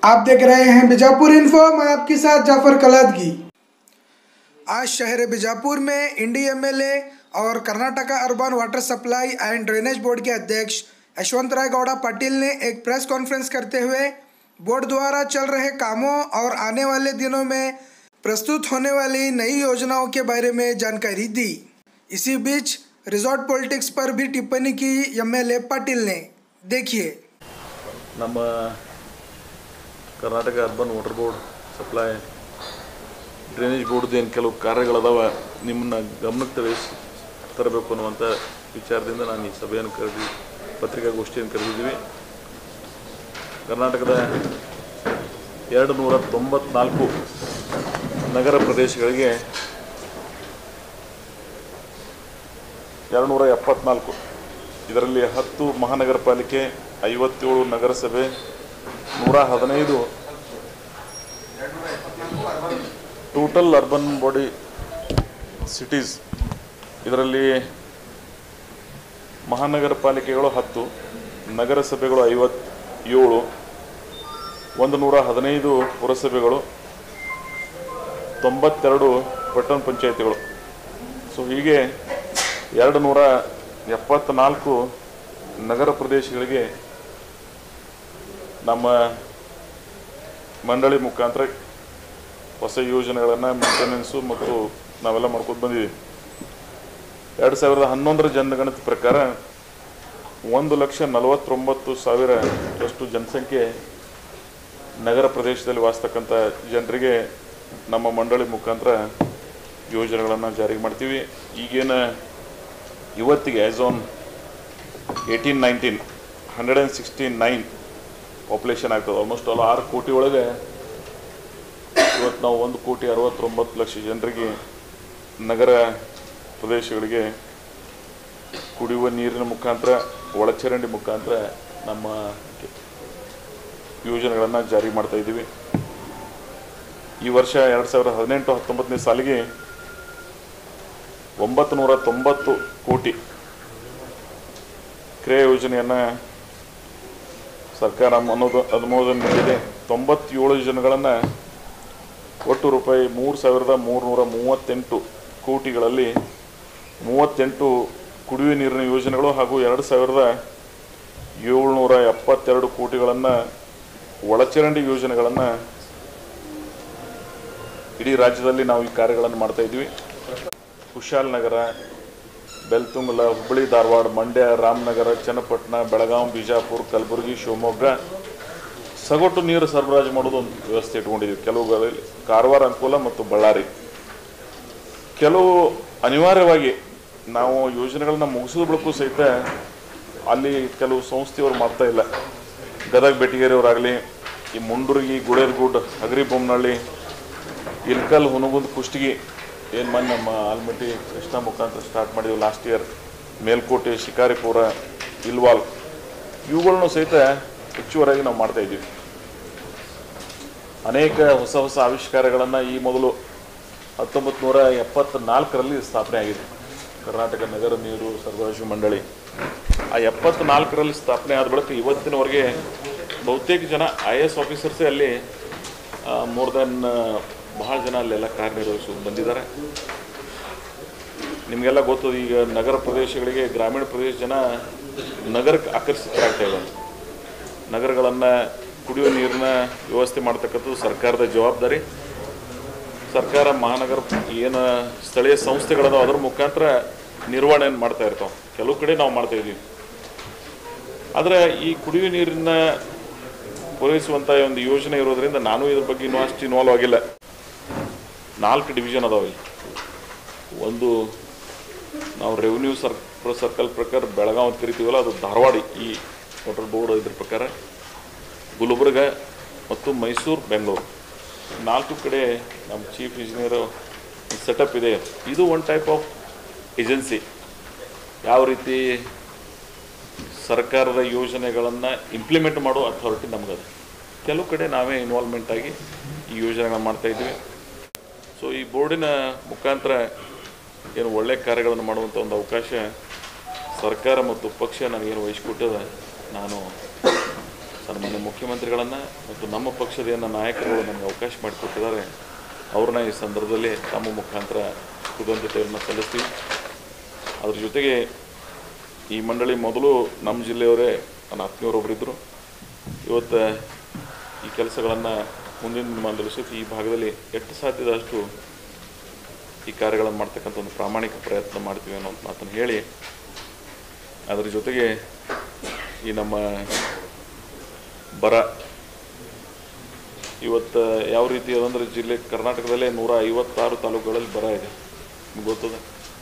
आप देख रहे हैं बीजापुर इन्फो मैं आपके साथ जाफर कलादगी आज शहर बीजापुर में इंडी एमएलए और Karnataka urban water supply and drainage board के अध्यक्ष यशवंत राय गौड़ा पाटिल ने एक प्रेस कॉन्फ्रेंस करते हुए बोर्ड द्वारा चल रहे कामों और आने वाले दिनों में प्रस्तुत होने वाली नई योजनाओं के बारे में जानकारी दी इसी बीच रिजॉर्ट पॉलिटिक्स पर भी टिप्पणी की एमएलए पाटिल ने देखिए ನಮ್ಮ Karnataka urban water board supply drainage ಬೋರ್ಡ್ದು ಏನು ಕೆಲವು ಕಾರ್ಯಗಳದಾವ ನಿಮ್ಮನ್ನ ಗಮನಕ್ಕೆ ತಿಳಿಸ್ ತರಬೇಕು ಅನ್ನುವಂಥ ವಿಚಾರದಿಂದ ನಾನು ಈ ಸಭೆಯನ್ನು ಕರೆದಿ ಪತ್ರಿಕಾಗೋಷ್ಠಿಯನ್ನು ಕರೆದಿದ್ದೀವಿ ಕರ್ನಾಟಕದ ಎರಡು ನೂರ ತೊಂಬತ್ನಾಲ್ಕು ನಗರ ಪ್ರದೇಶಗಳಿಗೆ ಎರಡು ನೂರ ಎಪ್ಪತ್ನಾಲ್ಕು ಇದರಲ್ಲಿ ಹತ್ತು ಮಹಾನಗರ ಪಾಲಿಕೆ ಐವತ್ತೇಳು ನಗರಸಭೆ ನೂರ ಹದಿನೈದು ಟೋಟಲ್ ಅರ್ಬನ್ ಬಾಡಿ ಸಿಟೀಸ್ ಇದರಲ್ಲಿ ಮಹಾನಗರ ಪಾಲಿಕೆಗಳು ಹತ್ತು ನಗರಸಭೆಗಳು ಐವತ್ತೇಳು ಒಂದು ನೂರ ಹದಿನೈದು ಪುರಸಭೆಗಳು ತೊಂಬತ್ತೆರಡು ಪಟ್ಟಣ ಪಂಚಾಯತಿಗಳು ಸೊ ಹೀಗೆ ಎರಡು ನೂರ ಎಪ್ಪತ್ನಾಲ್ಕು ನಗರ ಪ್ರದೇಶಗಳಿಗೆ ನಮ್ಮ ಮಂಡಳಿ ಮುಖಾಂತರ ಹೊಸ ಯೋಜನೆಗಳನ್ನು ಮೇಂಟೆನೆನ್ಸು ಮತ್ತು ನಾವೆಲ್ಲ ಮಾಡ್ಕೊಂಡು ಬಂದಿದ್ದೀವಿ ಎರಡು ಸಾವಿರದ ಹನ್ನೊಂದರ ಜನಗಣತಿ ಪ್ರಕಾರ ಒಂದು ಲಕ್ಷ ನಲವತ್ತೊಂಬತ್ತು ಸಾವಿರದಷ್ಟು ಜನಸಂಖ್ಯೆ ನಗರ ಪ್ರದೇಶದಲ್ಲಿ ವಾಸ್ತಕ್ಕಂಥ ಜನರಿಗೆ ನಮ್ಮ ಮಂಡಳಿ ಮುಖಾಂತರ ಯೋಜನೆಗಳನ್ನು ಜಾರಿಗೆ ಮಾಡ್ತೀವಿ ಈಗೇನು ಇವತ್ತಿಗೆ as on eighteen nineteen hundred and sixty nine population ಆಗ್ತದೆ ಆಲ್ಮೋಸ್ಟ್ ಆಲ್ ಆರು ಕೋಟಿ ಒಳಗೆ ಇವತ್ತು ನಾವು ಒಂದು ಕೋಟಿ ಅರವತ್ತೊಂಬತ್ತು ಲಕ್ಷ ಜನರಿಗೆ ನಗರ ಪ್ರದೇಶಗಳಿಗೆ ಕುಡಿಯುವ ನೀರಿನ ಮುಖಾಂತರ ಒಳಚರಂಡಿ ಮುಖಾಂತರ ನಮ್ಮ ಯೋಜನೆಗಳನ್ನು ಜಾರಿ ಮಾಡ್ತಾ ಇದ್ದೀವಿ ಈ ವರ್ಷ ಎರಡು ಸಾವಿರದ ಹದಿನೆಂಟು ಹತ್ತೊಂಬತ್ತನೇ ಸಾಲಿಗೆ ಒಂಬತ್ತು ನೂರ ತೊಂಬತ್ತು ಕೋಟಿ ಕ್ರಿಯಾ ಯೋಜನೆಯನ್ನು ಸರ್ಕಾರ ಅನ್ನೋದು ಅನುಮೋದನೆ ನೀಡಿದೆ ತೊಂಬತ್ತೇಳು ಜನಗಳನ್ನು ಒಟ್ಟು ರೂಪಾಯಿ ಮೂರು ಸಾವಿರದ ಮೂರುನೂರ ಮೂವತ್ತೆಂಟು ಕೋಟಿಗಳಲ್ಲಿ ಮೂವತ್ತೆಂಟು ಕುಡಿಯುವ ನೀರಿನ ಯೋಜನೆಗಳು ಹಾಗೂ ಎರಡು ಸಾವಿರದ ಏಳ್ನೂರ ಎಪ್ಪತ್ತೆರಡು ಕೋಟಿಗಳನ್ನು ಒಳಚರಂಡಿ ಯೋಜನೆಗಳನ್ನು ಇಡೀ ರಾಜ್ಯದಲ್ಲಿ ನಾವು ಈ ಕಾರ್ಯಗಳನ್ನು ಮಾಡ್ತಾ ಇದ್ವಿ ಕುಶಾಲನಗರ ಬೆಲ್ತುಂಗಲ ಹುಬ್ಬಳ್ಳಿ ಧಾರವಾಡ ಮಂಡ್ಯ ರಾಮನಗರ ಚನ್ನಪಟ್ಟಣ ಬೆಳಗಾವಿ ಬಿಜಾಪುರ ಕಲಬುರಗಿ ಶಿವಮೊಗ್ಗ ಸಗಟು ನೀರು ಸರಬರಾಜು ಮಾಡೋದು ಒಂದು ವ್ಯವಸ್ಥೆ ಇಟ್ಕೊಂಡಿದ್ದೀವಿ ಕೆಲವುಗಳಲ್ಲಿ ಕಾರವಾರ ಅಂಕೋಲ ಮತ್ತು ಬಳ್ಳಾರಿ ಕೆಲವು ಅನಿವಾರ್ಯವಾಗಿ ನಾವು ಯೋಜನೆಗಳನ್ನ ಮುಗಿಸಿದ ಬಳಿಕೂ ಸಹಿತ ಅಲ್ಲಿ ಕೆಲವು ಸಂಸ್ಥೆಯವರು ಮಾಡ್ತಾ ಇಲ್ಲ ಗದಗ ಬೆಟಗೇರಿಯವರಾಗಲಿ ಈ ಮುಂಡೂರಿಗೆ ಗುಡೇರ್ಗುಡ್ ಹಗರಿ ಬೊಮ್ಮನಹಳ್ಳಿ ಇಲ್ಕಲ್ ಹುನಗುಂದ್ ಕುಷ್ಟಗಿ ಏನು ಮೊನ್ನೆ ನಮ್ಮ ಆಲ್ಮಟ್ಟಿ ಕೃಷ್ಣ ಮುಖಾಂತರ ಸ್ಟಾರ್ಟ್ ಮಾಡಿದ್ವಿ ಲಾಸ್ಟ್ ಇಯರ್ ಮೇಲ್ಕೋಟೆ ಶಿಕಾರಿಪುರ ಇಲ್ವಾಲ್ ಇವುಗಳನ್ನು ಸಹಿತ ಹೆಚ್ಚುವರಾಗಿ ನಾವು ಮಾಡ್ತಾ ಇದ್ದೀವಿ ಅನೇಕ ಹೊಸ ಹೊಸ ಆವಿಷ್ಕಾರಗಳನ್ನು ಈ ಮೊದಲು ಹತ್ತೊಂಬತ್ತು ನೂರ ಎಪ್ಪತ್ನಾಲ್ಕರಲ್ಲಿ ಸ್ಥಾಪನೆ ಆಗಿದೆ ಕರ್ನಾಟಕ ನಗರ ನೀರು ಸರಬರಾಜು ಮಂಡಳಿ ಆ ಎಪ್ಪತ್ನಾಲ್ಕರಲ್ಲಿ ಸ್ಥಾಪನೆ ಆದ ಬಳಿಕ ಇವತ್ತಿನವರೆಗೆ ಬಹುತೇಕ ಜನ ಐ ಎ ಎಸ್ ಆಫೀಸರ್ಸೇ ಅಲ್ಲಿ ಮೋರ್ ದೆನ್ ಬಹಳ ಜನ ಅಲ್ಲೆಲ್ಲ ಕಾರ್ಯನಿರ್ವಹಿಸಿ ಬಂದಿದ್ದಾರೆ ನಿಮಗೆಲ್ಲ ಗೊತ್ತದ ಈಗ ನಗರ ಪ್ರದೇಶಗಳಿಗೆ ಗ್ರಾಮೀಣ ಪ್ರದೇಶ ಜನ ನಗರಕ್ಕೆ ಆಕರ್ಷಿತರಾಗ್ತಾ ಇದ್ದಾರೆ ನಗರಗಳನ್ನು ಕುಡಿಯುವ ನೀರಿನ ವ್ಯವಸ್ಥೆ ಮಾಡ್ತಕ್ಕಂಥದ್ದು ಸರ್ಕಾರದ ಜವಾಬ್ದಾರಿ ಸರ್ಕಾರ ಮಹಾನಗರ ಏನು ಸ್ಥಳೀಯ ಸಂಸ್ಥೆಗಳದಾವ ಅದ್ರ ಮುಖಾಂತರ ನಿರ್ವಹಣೆಯನ್ನು ಮಾಡ್ತಾ ಇರ್ತಾವೆ ಕೆಲವು ಕಡೆ ನಾವು ಮಾಡ್ತಾ ಇದ್ದೀವಿ ಆದರೆ ಈ ಕುಡಿಯುವ ನೀರಿನ ಪೂರೈಸುವಂಥ ಒಂದು ಯೋಜನೆ ಇರೋದ್ರಿಂದ ನಾನು ಇದ್ರ ಬಗ್ಗೆ ಇನ್ನೂ ಅಷ್ಟು ಇನ್ವಾಲ್ವ್ ಆಗಿಲ್ಲ ನಾಲ್ಕು ಡಿವಿಷನ್ ಅದಾವೆ ಇಲ್ಲಿ ಒಂದು ನಾವು ರೆವಿನ್ಯೂ ಸರ್ ಸರ್ಕಲ್ ಪ್ರಕಾರ ಬೆಳಗಾವಿ ಅಂತ ಕರಿತೀವಲ್ಲ ಅದು ಧಾರವಾಡ ಈ ವಾಟರ್ ಬೋರ್ಡ್ ಇದ್ರ ಪ್ರಕಾರ ಗುಲ್ಬರ್ಗ ಮತ್ತು ಮೈಸೂರು ಬೆಂಗಳೂರು ನಾಲ್ಕು ಕಡೆ ನಮ್ಮ ಚೀಫ್ ಇಂಜಿನಿಯರ್ ಸೆಟಪ್ ಇದೆ ಇದು ಒನ್ ಟೈಪ್ ಆಫ್ ಏಜೆನ್ಸಿ ಯಾವ ರೀತಿ ಸರ್ಕಾರದ ಯೋಜನೆಗಳನ್ನು ಇಂಪ್ಲಿಮೆಂಟ್ ಮಾಡೋ ಅಥಾರಿಟಿ ನಮಗದ ಕೆಲವು ಕಡೆ ನಾವೇ ಇನ್ವಾಲ್ವ್ಮೆಂಟ್ ಆಗಿ ಈ ಯೋಜನೆಗಳನ್ನ ಮಾಡ್ತಾ ಇದ್ವಿ ಸೊ ಈ ಬೋರ್ಡಿನ ಮುಖಾಂತರ ಏನು ಒಳ್ಳೆ ಕಾರ್ಯಗಳನ್ನು ಮಾಡುವಂಥ ಒಂದು ಅವಕಾಶ ಸರ್ಕಾರ ಮತ್ತು ಪಕ್ಷ ನನಗೇನು ವಹಿಸ್ಕೊಟ್ಟದ ನಾನು ಸನ್ಮಾನ್ಯ ಮುಖ್ಯಮಂತ್ರಿಗಳನ್ನು ಮತ್ತು ನಮ್ಮ ಪಕ್ಷದ ಏನು ನಾಯಕರುಗಳು ನನಗೆ ಅವಕಾಶ ಮಾಡಿಕೊಟ್ಟಿದ್ದಾರೆ ಅವ್ರನ್ನ ಈ ಸಂದರ್ಭದಲ್ಲಿ ತಮ್ಮ ಮುಖಾಂತರ ಕೃತಜ್ಞತೆಯನ್ನು ಸಲ್ಲಿಸ್ತೀವಿ ಅದ್ರ ಜೊತೆಗೆ ಈ ಮಂಡಳಿ ಮೊದಲು ನಮ್ಮ ಜಿಲ್ಲೆಯವರೇ ನನ್ನ ಆತ್ಮೀಯರೊಬ್ಬರಿದ್ದರು ಇವತ್ತು ಈ ಕೆಲಸಗಳನ್ನು ಮುಂದಿನ ದಿನಮಾನದಲ್ಲಿ ಸಹಿತ ಈ ಭಾಗದಲ್ಲಿ ಎಷ್ಟು ಸಾಧ್ಯದ ಅಷ್ಟು ಈ ಕಾರ್ಯಗಳನ್ನು ಮಾಡ್ತಕ್ಕಂಥ ಒಂದು ಪ್ರಾಮಾಣಿಕ ಪ್ರಯತ್ನ ಮಾಡ್ತೀವಿ ಅನ್ನೋ ಮಾತನ್ನು ಹೇಳಿ ಅದರ ಜೊತೆಗೆ ಈ ನಮ್ಮ ಬರ ಇವತ್ತು ಯಾವ ರೀತಿ ಅದಂದ್ರೆ ಜಿಲ್ಲೆ ಕರ್ನಾಟಕದಲ್ಲೇ ನೂರ ಐವತ್ತಾರು ತಾಲೂಕುಗಳಲ್ಲಿ ಬರ ಇದೆ ನಿಮ್ಗೆ ಗೊತ್ತದ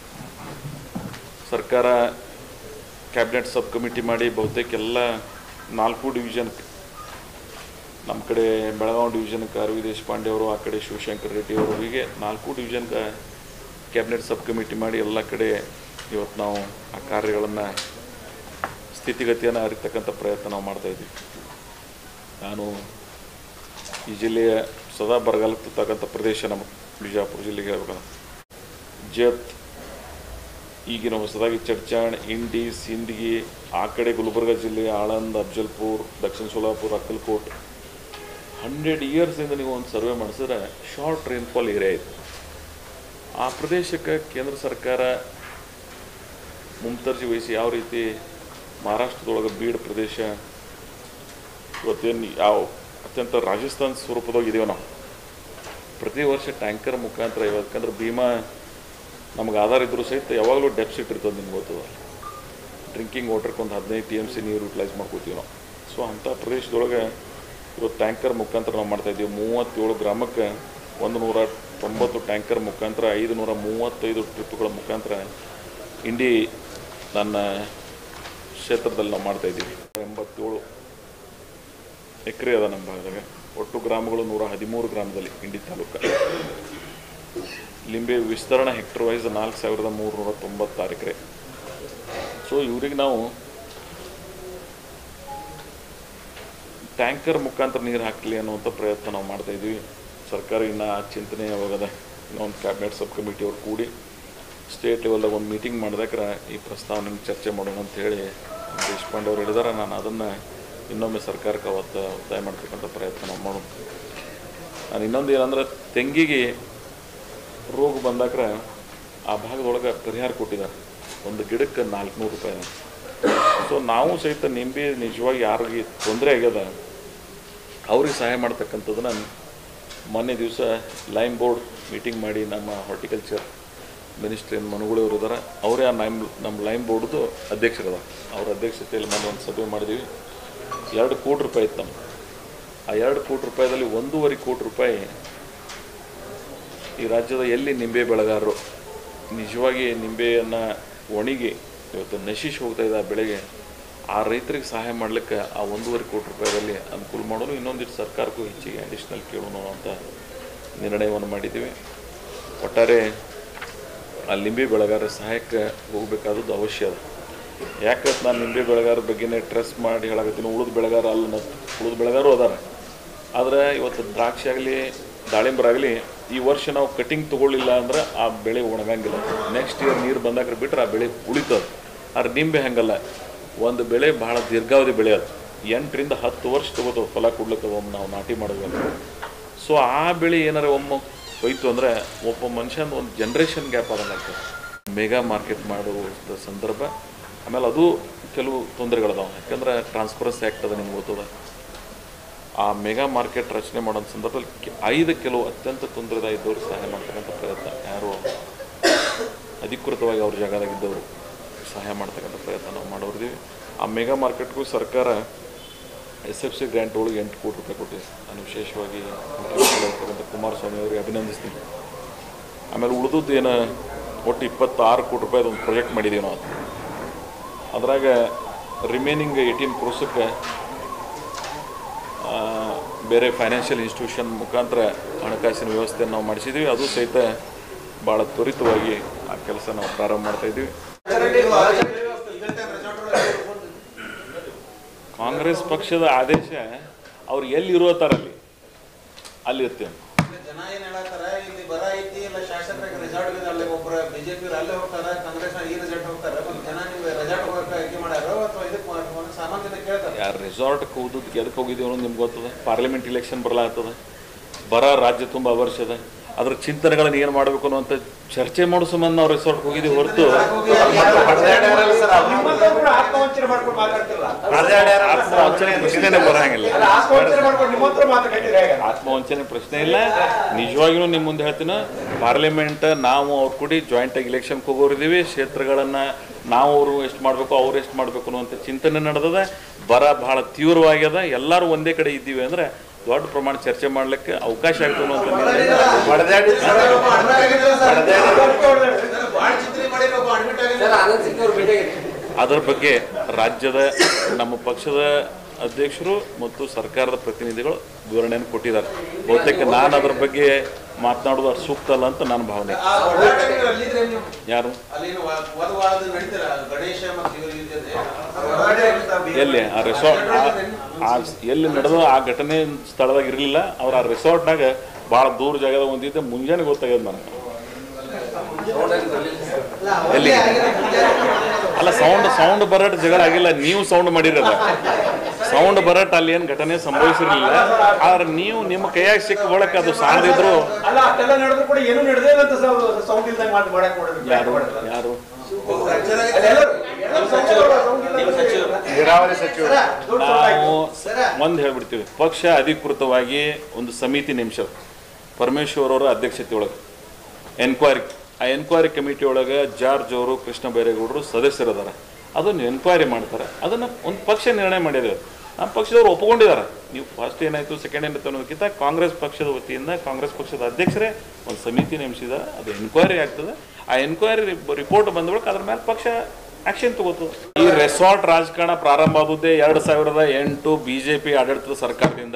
ಸರ್ಕಾರ ಕ್ಯಾಬಿನೆಟ್ ಸಬ್ ಕಮಿಟಿ ಮಾಡಿ ಬಹುತೇಕ ಎಲ್ಲ ನಾಲ್ಕು ಡಿವಿಷನ್ ನಮ್ಮ ಕಡೆ ಬೆಳಗಾವಿ ಡಿವಿಷನ್ಗೆ ಅರವಿ ದೇಶಪಾಂಡೆ ಅವರು ಆ ಕಡೆ ಶಿವಶಂಕರ್ ರೆಡ್ಡಿ ಅವರು ಹೀಗೆ ನಾಲ್ಕು ಡಿವಿಷನ್ಗೆ ಕ್ಯಾಬಿನೆಟ್ ಸಬ್ ಕಮಿಟಿ ಮಾಡಿ ಎಲ್ಲ ಕಡೆ ಇವತ್ತು ನಾವು ಆ ಕಾರ್ಯಗಳನ್ನು ಸ್ಥಿತಿಗತಿಯನ್ನು ಅರಿತಕ್ಕಂಥ ಪ್ರಯತ್ನ ನಾವು ಮಾಡ್ತಾಯಿದ್ವಿ ನಾನು ಈ ಜಿಲ್ಲೆಯ ಸದಾ ಬರಗಾಲಕ್ಕಂಥ ಪ್ರದೇಶ ನಮ್ಮ ಬಿಜಾಪುರ ಜಿಲ್ಲೆಗೆ ಹೇಳ್ಬೇಕಂದ್ರೆ ಜತ್ ಈಗಿನ ಹೊಸದಾಗಿ ಚಡ್ಚಾಣ್ ಇಂಡಿ ಸಿಂದಗಿ ಆ ಕಡೆ ಗುಲ್ಬರ್ಗ ಜಿಲ್ಲೆ ಆಳಂದ್ ಅಫ್ಜಲ್ಪುರ್ ದಕ್ಷಿಣ ಸೋಲಾಪುರ ಅಕ್ಕಲ್ಕೋಟ್ ಹಂಡ್ರೆಡ್ ಇಯರ್ಸಿಂದ ನೀವು ಒಂದು ಸರ್ವೆ ಮಾಡಿಸಿದ್ರೆ ಶಾರ್ಟ್ ರೈನ್ಫಾಲ್ ಏರಿಯಾ ಇದೆ ಆ ಪ್ರದೇಶಕ್ಕೆ ಕೇಂದ್ರ ಸರ್ಕಾರ ಮುಮ್ತರ್ಜಿ ವಹಿಸಿ ಯಾವ ರೀತಿ ಮಹಾರಾಷ್ಟ್ರದೊಳಗೆ ಬೀಡ್ ಪ್ರದೇಶ ಇವತ್ತೇನು ಯಾವ ಅತ್ಯಂತ ರಾಜಸ್ಥಾನ್ ಸ್ವರೂಪದಾಗ ಇದೀವಿ ನಾವು ಪ್ರತಿ ವರ್ಷ ಟ್ಯಾಂಕರ್ ಮುಖಾಂತರ ಯಾಕಂದ್ರೆ ಭೀಮಾ ನಮ್ಗೆ ಆಧಾರ ಇದ್ರೂ ಸಹಿತ ಯಾವಾಗಲೂ ಡೆಪ್ಸಿಟ್ ಇರ್ತದೆ ನಿಮ್ಗೆ ಗೊತ್ತದ ಡ್ರಿಂಕಿಂಗ್ ವಾಟರ್ಗೆ ಒಂದು ಹದಿನೈದು ಟಿ ಎಮ್ ಸಿ ನೀರು ಯುಟಿಲೈಸ್ ಮಾಡ್ಕೋತೀವಿ ನಾವು ಸೊ ಅಂಥ ಪ್ರದೇಶದೊಳಗೆ ಇವತ್ತು ಟ್ಯಾಂಕರ್ ಮುಖಾಂತರ ನಾವು ಮಾಡ್ತಾಯಿದ್ದೀವಿ ಮೂವತ್ತೇಳು ಗ್ರಾಮಕ್ಕೆ ಒಂದು ನೂರ ತೊಂಬತ್ತು ಟ್ಯಾಂಕರ್ ಮುಖಾಂತರ ಐದು ನೂರ ಮೂವತ್ತೈದು ಟ್ರಿಪ್ಗಳ ಮುಖಾಂತರ ಇಂಡಿ ನನ್ನ ಕ್ಷೇತ್ರದಲ್ಲಿ ನಾವು ಮಾಡ್ತಾಯಿದ್ದೀವಿ ಎಂಬತ್ತೇಳು ಎಕರೆ ಅದ ನಮ್ಮ ಭಾಗದಾಗ ಒಟ್ಟು ಗ್ರಾಮಗಳು ನೂರ ಹದಿಮೂರು ಗ್ರಾಮದಲ್ಲಿ ಇಂಡಿ ತಾಲೂಕು ಲಿಂಬೆ ವಿಸ್ತರಣಾ ಹೆಕ್ಟರ್ ವೈಸ್ ನಾಲ್ಕು ಸಾವಿರದ ಮೂರುನೂರ ತೊಂಬತ್ತಾರು ಎಕರೆ ಸೊ ಇವ್ರಿಗೆ ನಾವು ಟ್ಯಾಂಕರ್ ಮುಖಾಂತರ ನೀರು ಹಾಕಲಿ ಅನ್ನುವಂಥ ಪ್ರಯತ್ನ ನಾವು ಮಾಡ್ತಾ ಇದ್ವಿ ಸರ್ಕಾರ ಇನ್ನು ಆ ಚಿಂತನೆ ಯಾವಾಗದ ಇನ್ನೊಂದು ಕ್ಯಾಬಿನೆಟ್ ಸಬ್ ಕಮಿಟಿ ಅವ್ರು ಕೂಡಿ ಸ್ಟೇಟ್ ಲೆವೆಲ್ದಾಗ ಒಂದು ಮೀಟಿಂಗ್ ಮಾಡಿದಾಕ್ರ ಈ ಪ್ರಸ್ತಾವನೆ ಚರ್ಚೆ ಮಾಡೋಣ ಅಂತ ಹೇಳಿ ದೇಶಪಾಂಡೆ ಅವ್ರು ಹೇಳಿದಾರೆ ನಾನು ಅದನ್ನು ಇನ್ನೊಮ್ಮೆ ಸರ್ಕಾರಕ್ಕೆ ಅವತ್ತು ಒತ್ತಾಯ ಮಾಡ್ತಕ್ಕಂಥ ಪ್ರಯತ್ನ ನಾವು ಮಾಡೋಣ ನಾನು ಇನ್ನೊಂದು ಏನಂದ್ರೆ ತೆಂಗಿಗೆ ರೋಗ ಬಂದಾಕ್ರ ಆ ಭಾಗದೊಳಗೆ ಪರಿಹಾರ ಕೊಟ್ಟಿದ್ದಾರೆ ಒಂದು ಗಿಡಕ್ಕೆ ನಾಲ್ಕುನೂರು ರೂಪಾಯಿ ಸೊ ನಾವು ಸಹಿತ ನಿಂಬೆ ನಿಜವಾಗಿ ಯಾರಿಗೆ ತೊಂದರೆ ಆಗ್ಯದ ಅವ್ರಿಗೆ ಸಹಾಯ ಮಾಡ್ತಕ್ಕಂಥದ್ದನ್ನ ಮೊನ್ನೆ ದಿವಸ ಲೈಮ್ ಬೋರ್ಡ್ ಮೀಟಿಂಗ್ ಮಾಡಿ ನಮ್ಮ ಹಾರ್ಟಿಕಲ್ಚರ್ ಮಿನಿಸ್ಟ್ರಿ ಏನು ಮನುಗಳವರು ಇದ್ದಾರೆ ಅವರೇ ಆ ಲೈಮ್ ನಮ್ಮ ಲೈಮ್ ಬೋರ್ಡ್ದು ಅಧ್ಯಕ್ಷರದ ಅವ್ರ ಅಧ್ಯಕ್ಷತೆಯಲ್ಲಿ ಮೊನ್ನೆ ಒಂದು ಸಭೆ ಮಾಡಿದ್ದೀವಿ ಎರಡು ಕೋಟಿ ರೂಪಾಯಿ ಇತ್ತು ನಮ್ಮ ಆ ಎರಡು ಕೋಟಿ ರೂಪಾಯಿದಲ್ಲಿ ಒಂದೂವರೆ ಕೋಟಿ ರೂಪಾಯಿ ಈ ರಾಜ್ಯದ ಎಲ್ಲಿ ನಿಂಬೆ ಬೆಳೆಗಾರರು ನಿಜವಾಗಿ ನಿಂಬೆಯನ್ನು ಒಣಗಿ ಇವತ್ತು ನಶಿಸಿ ಹೋಗ್ತಾ ಇದೆ ಆ ಬೆಳೆಗೆ ಆ ರೈತರಿಗೆ ಸಹಾಯ ಮಾಡಲಿಕ್ಕೆ ಆ ಒಂದೂವರೆ ಕೋಟಿ ರೂಪಾಯಿದಲ್ಲಿ ಅನುಕೂಲ ಮಾಡೋದು ಇನ್ನೊಂದಿಷ್ಟು ಸರ್ಕಾರಕ್ಕೂ ಹೆಚ್ಚಿಗೆ ಅಡಿಷ್ನಲ್ ಕೇಳೋಣ ಅಂತ ನಿರ್ಣಯವನ್ನು ಮಾಡಿದ್ದೀವಿ ಒಟ್ಟಾರೆ ಆ ಲಿಂಬೆ ಬೆಳೆಗಾರರ ಸಹಾಯಕ್ಕೆ ಹೋಗಬೇಕಾದದ್ದು ಅವಶ್ಯ ಅದ ಯಾಕೆ ನಾನು ನಿಂಬೆ ಬೆಳೆಗಾರರ ಬಗ್ಗೆನೇ ಟ್ರೆಸ್ ಮಾಡಿ ಹೇಳಕತ್ತೀನಿ ಉಳಿದ ಬೆಳೆಗಾರ ಅಲ್ಲ ನಾನು ಉಳಿದ ಬೆಳೆಗಾರರು ಅದಾರ ಆದರೆ ಇವತ್ತು ದ್ರಾಕ್ಷಿ ಆಗಲಿ ದಾಳಿಂಬರಾಗಲಿ ಈ ವರ್ಷ ನಾವು ಕಟಿಂಗ್ ತೊಗೊಳ್ಳಿಲ್ಲ ಅಂದ್ರೆ ಆ ಬೆಳೆ ಒಣಗಂಗಿಲ್ಲ ನೆಕ್ಸ್ಟ್ ಇಯರ್ ನೀರು ಬಂದಾಗ ಬಿಟ್ರೆ ಆ ಬೆಳೆ ಉಳಿತದೆ ಆದ್ರೆ ನಿಂಬೆ ಹಂಗಲ್ಲ ಒಂದು ಬೆಳೆ ಭಾಳ ದೀರ್ಘಾವಧಿ ಬೆಳೆ ಅದು ಎಂಟರಿಂದ ಹತ್ತು ವರ್ಷ ತಗೋತವೆ ಫಲ ಕೊಡ್ಲಿಕ್ಕೆ ಒಮ್ಮೆ ನಾವು ನಾಟಿ ಮಾಡೋದು ಸೊ ಆ ಬೆಳೆ ಏನಾರ ಒಮ್ಮೆ ಹೋಯ್ತು ಅಂದರೆ ಒಬ್ಬ ಮನುಷ್ಯನ ಒಂದು ಜನ್ರೇಷನ್ ಗ್ಯಾಪ್ ಆದಂಗೆ ಆಗ್ತದೆ ಮೆಗಾ ಮಾರ್ಕೆಟ್ ಮಾಡುವ ಸಂದರ್ಭ ಆಮೇಲೆ ಅದು ಕೆಲವು ತೊಂದರೆಗಳದಾವ ಯಾಕಂದ್ರೆ ಟ್ರಾನ್ಸ್ಪರೆನ್ಸಿ ಆ್ಯಕ್ಟ್ ಅದ ನಿಮ್ಗೆ ಗೊತ್ತದ ಆ ಮೆಗಾ ಮಾರ್ಕೆಟ್ ರಚನೆ ಮಾಡೋ ಸಂದರ್ಭದಲ್ಲಿ ಕೆ- ಐದು ಕೆಲವು ಅತ್ಯಂತ ತೊಂದರೆದ ಇದ್ದವ್ರಿಗೆ ಸಹಾಯ ಮಾಡ್ತಕ್ಕಂಥ ಪ್ರಯತ್ನ ಯಾರು ಅಧಿಕೃತವಾಗಿ ಅವ್ರ ಜಾಗದಾಗಿದ್ದವರು ಸಹಾಯ ಮಾಡ್ತಕ್ಕಂಥ ಪ್ರಯತ್ನ ನಾವು ಮಾಡೋರಿದ್ದೀವಿ ಆ ಮೆಗಾ ಮಾರ್ಕೆಟ್ಗೂ ಸರ್ಕಾರ ಎಸ್ ಎಫ್ ಸಿ ಗ್ರ್ಯಾಂಟ್ ಒಳಗೆ ಎಂಟು ಕೋಟಿ ರೂಪಾಯಿ ಕೊಟ್ಟಿದೆ ನಾನು ವಿಶೇಷವಾಗಿ ಮುಖ್ಯಮಂತ್ರಿಗಳಿರ್ತಕ್ಕಂಥ ಕುಮಾರಸ್ವಾಮಿ ಅವರಿಗೆ ಅಭಿನಂದಿಸ್ತೀನಿ ಆಮೇಲೆ ಉಳಿದದ್ದು ಏನು ಒಟ್ಟು ಇಪ್ಪತ್ತಾರು ಕೋಟಿ ರೂಪಾಯಿದು ಒಂದು ಪ್ರಾಜೆಕ್ಟ್ ಮಾಡಿದ್ದೀವಿ ನಾವು ಅದ್ರಾಗ ರಿಮೈನಿಂಗ್ ಏಯ್ಟೀನ್ ಕ್ರೋಸಕ್ಕೆ ಆ, ಬೇರೆ ಫೈನಾನ್ಷಿಯಲ್ ಇನ್ಸ್ಟಿಟ್ಯೂಷನ್ ಮುಖಾಂತರ ಹಣಕಾಸಿನ ವ್ಯವಸ್ಥೆಯನ್ನು ನಾವು ಮಾಡಿಸಿದ್ದೀವಿ ಅದು ಸಹಿತ ಭಾಳ ತ್ವರಿತವಾಗಿ ಆ ಕೆಲಸ ನಾವು ಪ್ರಾರಂಭ ಮಾಡ್ತಾ ಇದ್ದೀವಿ ಕಾಂಗ್ರೆಸ್ ಪಕ್ಷದ ಆದೇಶ ಅವ್ರು ಎಲ್ಲಿ ಇರೋತಾರಲ್ಲಿ ಅಲ್ಲಿ ಇರ್ತೇವೆ ಜನ ಏನ್ ಹೇಳತ್ತಾರ ಇಲ್ಲಿ ಬರ ಐತಿ ಇಲ್ಲ ಶಾಸಕರಿಗೆ ರೆಸಾರ್ಟ್ ಅಲ್ಲಿ ಒಬ್ಬರ ಬಿಜೆಪಿ ಅಲ್ಲೇ ಹೋಗ್ತಾರ ಕಾಂಗ್ರೆಸ್ ಈ ರೆಸಾರ್ಟ್ ಹೋಗ್ತಾರ ಮತ್ತೆ ಜನ ನಿಮ್ಗೆ ರೆಸಾರ್ಟ್ ಹೋಗಕ್ಕೆ ಆಯ್ಕೆ ಮಾಡ್ಯಾರ ಅಥವಾ ಇದಕ್ಕೆ ಒಂದು ಸಾಲ ಸಂಬಂಧಿತ ಕೇಳ್ತಾರೆ ಯಾರು ರೆಸಾರ್ಟ್ಗೆ ಹೋದದ್ದು ಎದಕ್ಕೆ ಹೋಗಿದ್ದೀವಿ ಅನ್ನೋದು ನಿಮ್ಗೆ ಗೊತ್ತದ ಪಾರ್ಲಿಮೆಂಟ್ ಇಲೆಕ್ಷನ್ ಬರಲಾಗ್ತದ ಬರ ರಾಜ್ಯ ತುಂಬ ವರ್ಷದ ಅದ್ರ ಚಿಂತನೆಗಳನ್ನ ಏನು ಮಾಡಬೇಕು ಅನ್ನುವಂಥ ಚರ್ಚೆ ಮಾಡೋ ಸಂಬಂಧ ನಾವು ರೆಸಾರ್ಟ್ಗೆ ಹೋಗಿದ್ದೀವಿ ಹೊರತು ನಿಮ್ಮಂತವ್ರು ಆತ್ಮವಂಚನೆ ಮಾಡ್ಕೊಂಡು ಮಾತಾಡ್ತಿಲ್ಲ ಆತ್ಮವಂಚನೆ ಪ್ರಶ್ನೆನೇ ಬರಂಗಿಲ್ಲ ಅಲ್ಲ, ಆತ್ಮವಂಚನೆ ಮಾಡ್ಕೊಂಡು ನಿಮ್ಮಂತವ್ರು ಮಾತಾಡ್ತಿದ್ರೆ ಹೇಗೆ ಆತ್ಮವಂಚನೆ ಪ್ರಶ್ನೆ ಇಲ್ಲ ನಿಜವಾಗಿಯೂ ನಿಮ್ಮ ಮುಂದೆ ಹೇಳ್ತೀನಿ ಪಾರ್ಲಿಮೆಂಟ್ ನಾವು ಅವ್ರ ಕೂಡಿ ಜಾಯಿಂಟಾಗಿ ಇಲೆಕ್ಷನ್ಗೆ ಹೋಗೋರಿದ್ದೀವಿ ಕ್ಷೇತ್ರಗಳನ್ನು ನಾವು ಅವರು ಎಷ್ಟು ಮಾಡಬೇಕು ಅವ್ರು ಎಷ್ಟು ಮಾಡಬೇಕು ಅನ್ನುವಂಥ ಚಿಂತನೆ ನಡೆದದ ಬರ ಬಹಳ ತೀವ್ರವಾಗ್ಯದ ಎಲ್ಲರೂ ಒಂದೇ ಕಡೆ ಇದ್ದೀವಿ ಅಂದರೆ ದೊಡ್ಡ ಪ್ರಮಾಣ ಚರ್ಚೆ ಮಾಡಲಿಕ್ಕೆ ಅವಕಾಶ ಆಗ್ತದೆ ಅನ್ನುವಂಥ ನಿರ್ಣಯ ಭಾಳ ಚಿಂತನೆ ಮಾಡಿರೋ ಒಬ್ಬ ಅಡ್ಮಿಟ್ ಆಗಿಲ್ಲ ಅದರ ಬಗ್ಗೆ ರಾಜ್ಯದ ನಮ್ಮ ಪಕ್ಷದ ಅಧ್ಯಕ್ಷರು ಮತ್ತು ಸರ್ಕಾರದ ಪ್ರತಿನಿಧಿಗಳು ವಿವರಣೆಯನ್ನು ಕೊಟ್ಟಿದ್ದಾರೆ ಬಹುತೇಕ ನಾನು ಅದರ ಬಗ್ಗೆ ಮಾತನಾಡೋದು ಅಷ್ಟು ಸೂಕ್ತ ಅಲ್ಲ ಅಂತ ನನ್ನ ಭಾವನೆ ಆ ಹೋರಾಟಗಾರರು ಅಲ್ಲಿದ್ರೆ ನೀವು ಯಾರು ಅಲ್ಲಿನ ವಧವಾಳದ ನಡೀತಾರ ಗಣೇಶ ಮತ್ತು ಇವ್ರ ಜೊತೆ ಎಲ್ಲಿ ಆ ರೆಸಾರ್ಟ್ ಆ ಎಲ್ಲಿ ನಡೆದ ಆ ಘಟನೆ ಸ್ಥಳದಾಗ ಇರಲಿಲ್ಲ ಅವ್ರು ಆ ರೆಸಾರ್ಟ್ನಾಗ ಭಾಳ ದೂರ ಜಾಗದಾಗ ಒಂದಿದ್ದೆ ಮುಂಜಾನೆ ಗೊತ್ತಾಗ್ಯದ ನನಗೆ ಎಲ್ಲಿ ಅಲ್ಲ ಸೌಂಡ್ ಸೌಂಡ್ ಬರಟ್ ಜಗಳ ಆಗಿಲ್ಲ ನೀವು ಸೌಂಡ್ ಮಾಡಿರಲ್ಲ ಸೌಂಡ್ ಬರಟ್ ಅಲ್ಲಿ ಏನು ಘಟನೆ ಸಂಭವಿಸಿರ್ಲಿಲ್ಲ ಆದ್ರೆ ನೀವು ನಿಮ್ಮ ಕೈಯಾಗ ಸಿಕ್ಕ ಬಳಕ ಅದು ಸಾಣದಿದ್ರು ಅಲ್ಲ ಅಷ್ಟೆಲ್ಲ ನಡೆದ್ರು ಕೂಡ ಏನು ನಡೆದೇ ಇಲ್ಲ ಅಂತ ಸೌಂಡ್ ಇಲ್ದಂಗೆ ಮಾತು ಮಾಡಕ್ ನೋಡಿದ್ರು ಯಾರು ಯಾರು ನೀರಾವರಿ ಸಚಿವರು ನಾವು ಒಂದು ಹೇಳ್ಬಿಡ್ತೀವಿ ಪಕ್ಷ ಅಧಿಕೃತವಾಗಿ ಒಂದು ಸಮಿತಿ ನೇಮಿಸ ಪರಮೇಶ್ವರ್ ಅವರ ಅಧ್ಯಕ್ಷತೆ ಒಳಗೆ ಎನ್ಕ್ವೈರಿ ಆ ಎನ್ಕ್ವೈರಿ ಕಮಿಟಿ ಒಳಗೆ ಜಾರ್ಜ್ ಅವರು ಕೃಷ್ಣ ಬೈರೇಗೌಡರು ಸದಸ್ಯರದಾರ ಅದನ್ನು ಎನ್ಕ್ವೈರಿ ಮಾಡ್ತಾರೆ ಅದನ್ನು ಒಂದು ಪಕ್ಷ ನಿರ್ಣಯ ಮಾಡಿದ್ದೇವೆ ನಮ್ಮ ಪಕ್ಷದವ್ರು ಒಪ್ಕೊಂಡಿದ್ದಾರೆ ನೀವು ಫಸ್ಟ್ ಏನಾಯಿತು ಸೆಕೆಂಡ್ ಏನಾಯ್ತು ಅನ್ನೋದಕ್ಕಿಂತ ಕಾಂಗ್ರೆಸ್ ಪಕ್ಷದ ವತಿಯಿಂದ ಕಾಂಗ್ರೆಸ್ ಪಕ್ಷದ ಅಧ್ಯಕ್ಷರೇ ಒಂದು ಸಮಿತಿ ನೇಮಿಸಿದ್ದಾರೆ ಅದು ಎನ್ಕ್ವೈರಿ ಆಗ್ತದೆ ಆ ಎನ್ಕ್ವೈರಿ ರಿಪೋರ್ಟ್ ಬಂದ ಬಳಿಕ ಅದ್ರ ಮೇಲೆ ಪಕ್ಷ ಆಕ್ಷನ್ ತಗೋತದೆ ಈ ರೆಸಾರ್ಟ್ ರಾಜಕಾರಣ ಪ್ರಾರಂಭ ಆಗುದೇ ಎರಡು ಸಾವಿರದ ಎಂಟು ಬಿ ಜೆ ಪಿ ಆಡಳಿತದ ಸರ್ಕಾರದಿಂದ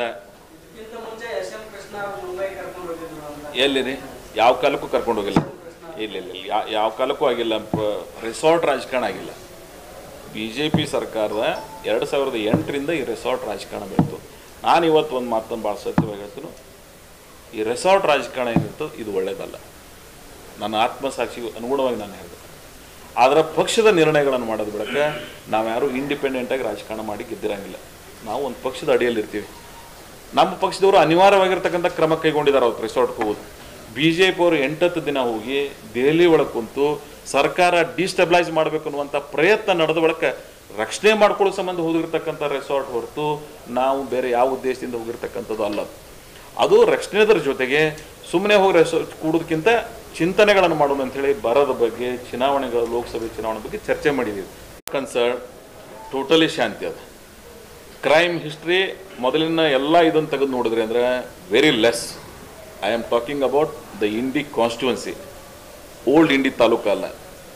ಎಲ್ಲಿದೆ ಯಾವ ಕಾಲಕ್ಕೂ ಕರ್ಕೊಂಡು ಹೋಗಿಲ್ಲ ಇಲ್ಲ ಇಲ್ಲ ಇಲ್ಲ ಯಾ- ಯಾವ ಕಾಲಕ್ಕೂ ಆಗಿಲ್ಲ ಪ- ರೆಸಾರ್ಟ್ ರಾಜಕಾರಣ ಆಗಿಲ್ಲ ಬಿ ಜೆ ಪಿ ಸರ್ಕಾರದ ಎರಡು ಸಾವಿರದ ಎಂಟರಿಂದ ಈ ರೆಸಾರ್ಟ್ ರಾಜಕಾರಣ ಬೆಳೀತು ನಾನು ಇವತ್ತು ಒಂದು ಮಾತನ್ನು ಭಾಳ ಸತ್ಯವಾಗಿ ಹೇಳ್ತೀನಿ ಈ ರೆಸಾರ್ಟ್ ರಾಜಕಾರಣ ಏನಿರ್ತದೆ ಇದು ಒಳ್ಳೆಯದಲ್ಲ ನನ್ನ ಆತ್ಮಸಾಕ್ಷಿಗೆ ಅನುಗುಣವಾಗಿ ನಾನು ಹೇಳಿದೆ ಆದರೆ ಪಕ್ಷದ ನಿರ್ಣಯಗಳನ್ನು ಮಾಡೋದು ಬೆಳಕ ನಾವು ಯಾರು ಇಂಡಿಪೆಂಡೆಂಟಾಗಿ ರಾಜಕಾರಣ ಮಾಡಿ ಗೆದ್ದಿರಂಗಿಲ್ಲ ನಾವು ಒಂದು ಪಕ್ಷದ ಅಡಿಯಲ್ಲಿ ಇರ್ತೀವಿ ನಮ್ಮ ಪಕ್ಷದವರು ಅನಿವಾರ್ಯವಾಗಿರ್ತಕ್ಕಂಥ ಕ್ರಮ ಕೈಗೊಂಡಿದ್ದಾರೆ ಅವತ್ತು ರೆಸಾರ್ಟ್ಗೆ ಹೋಗೋದು ಬಿ ಜೆ ಪಿ ಅವರು ಎಂಟತ್ತು ದಿನ ಹೋಗಿ ದೆಹಲಿ ಒಳಗೆ ಕುಂತು ಸರ್ಕಾರ ಡಿಸ್ಟೆಬ್ಲೈಸ್ ಮಾಡಬೇಕು ಅನ್ನುವಂಥ ಪ್ರಯತ್ನ ನಡೆದ ಬಳಿಕ ರಕ್ಷಣೆ ಮಾಡ್ಕೊಳ್ಳೋ ಸಂಬಂಧ ಹೋಗಿರ್ತಕ್ಕಂಥ ರೆಸಾರ್ಟ್ ಹೊರತು ನಾವು ಬೇರೆ ಯಾವ ಉದ್ದೇಶದಿಂದ ಹೋಗಿರ್ತಕ್ಕಂಥದ್ದು ಅಲ್ಲ ಅದು. ಅದು ರಕ್ಷಣೆದರ ಜೊತೆಗೆ ಸುಮ್ಮನೆ ಹೋಗಿ ರೆಸಾರ್ಟ್ ಕೂಡೋದಕ್ಕಿಂತ ಚಿಂತನೆಗಳನ್ನು ಮಾಡೋಣ ಅಂತೇಳಿ ಬರದ ಬಗ್ಗೆ ಚುನಾವಣೆಗಳು ಲೋಕಸಭೆ ಚುನಾವಣೆ ಬಗ್ಗೆ ಚರ್ಚೆ ಮಾಡಿದ್ದೀವಿ ಕನ್ಸರ್ಟ್ ಟೋಟಲಿ ಶಾಂತಿ ಅದು ಕ್ರೈಮ್ ಹಿಸ್ಟ್ರಿ ಮೊದಲಿನ ಎಲ್ಲ ಇದನ್ನು ತೆಗೆದು ನೋಡಿದ್ರಿ ಅಂದರೆ very less I am talking about the Indi constituency old Indi taluk ಅಲ್ಲ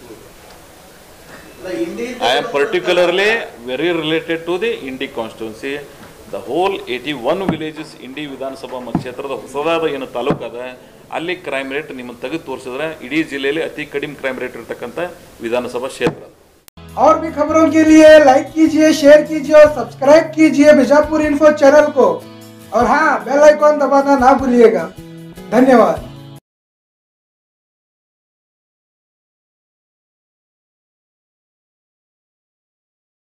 I am particularly very related to the Indi constituency the whole eighty one villages Indi ವಿಧಾನಸಭಾ ಕ್ಷೇತ್ರದ ಹೊಸದಾದ ಏನು ತಾಲೂಕು ಅದ ಅಲ್ಲಿ ಕ್ರೈಮ್ ರೇಟ್ ನಿಮ್ಮನ್ನು ತೆಗೆದು ತೋರಿಸಿದ್ರೆ ಇಡೀ ಜಿಲ್ಲೆಯಲ್ಲಿ ಅತಿ ಕಡಿಮೆ ಕ್ರೈಮ್ ರೇಟ್ ಇರ್ತಕ್ಕಂಥ ವಿಧಾನಸಭಾ ಕ್ಷೇತ್ರ और भी खबरों के लिए लाइक कीजिए शेयर कीजिए और सब्सक्राइब कीजिए बीजापुर इन्फो चैनल को और हाँ बेल आइकॉन दबाना ना भूलिएगा धन्यवाद